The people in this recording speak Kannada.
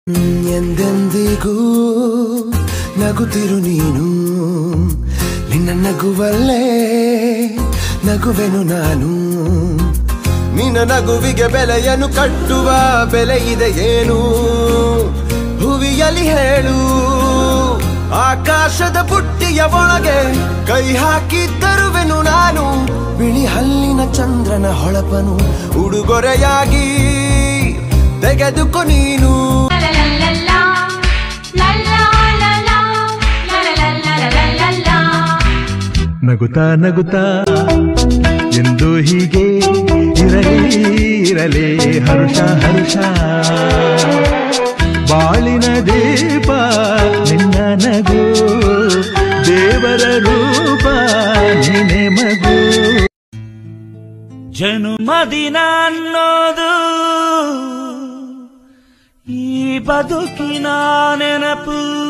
ಎಂದೆಂದಿಗೂ ನಗುತ್ತಿರು ನೀನು ನಿನ್ನ ನಗುವಲ್ಲೇ ನಗುವೆನು ನಾನು ನಿನ್ನ ನಗುವಿಗೆ ಬೆಲೆಯನ್ನು ಕಟ್ಟುವ ಬೆಲೆ ಇದೆ ಏನು ಹುವಿಯಲಿ ಹೇಳು ಆಕಾಶದ ಬುಟ್ಟಿಯ ಒಳಗೆ ಕೈ ಹಾಕಿ ತರುವೆನು ನಾನು ಬಿಳಿ ಹಲ್ಲಿನ ಚಂದ್ರನ ಹೊಳಪನು ಉಡುಗೊರೆಯಾಗಿ ತೆಗೆದುಕೊ ನೀನು ನಗುತ್ತಾ ನಗುತ್ತಾ ಎಂದು ಹೀಗೆ ಇರಲಿ ಇರಲಿ ಹರುಷ ಹರುಷ ಬಾಳಿನ ದೀಪ ನಿನ್ನ ನಗು ದೇವರ ರೂಪ ನಿನೆ ಮಗು ಜನುಮದಿನ ಅನ್ನೋದು ಈ ಬದುಕಿನ ನೆನಪು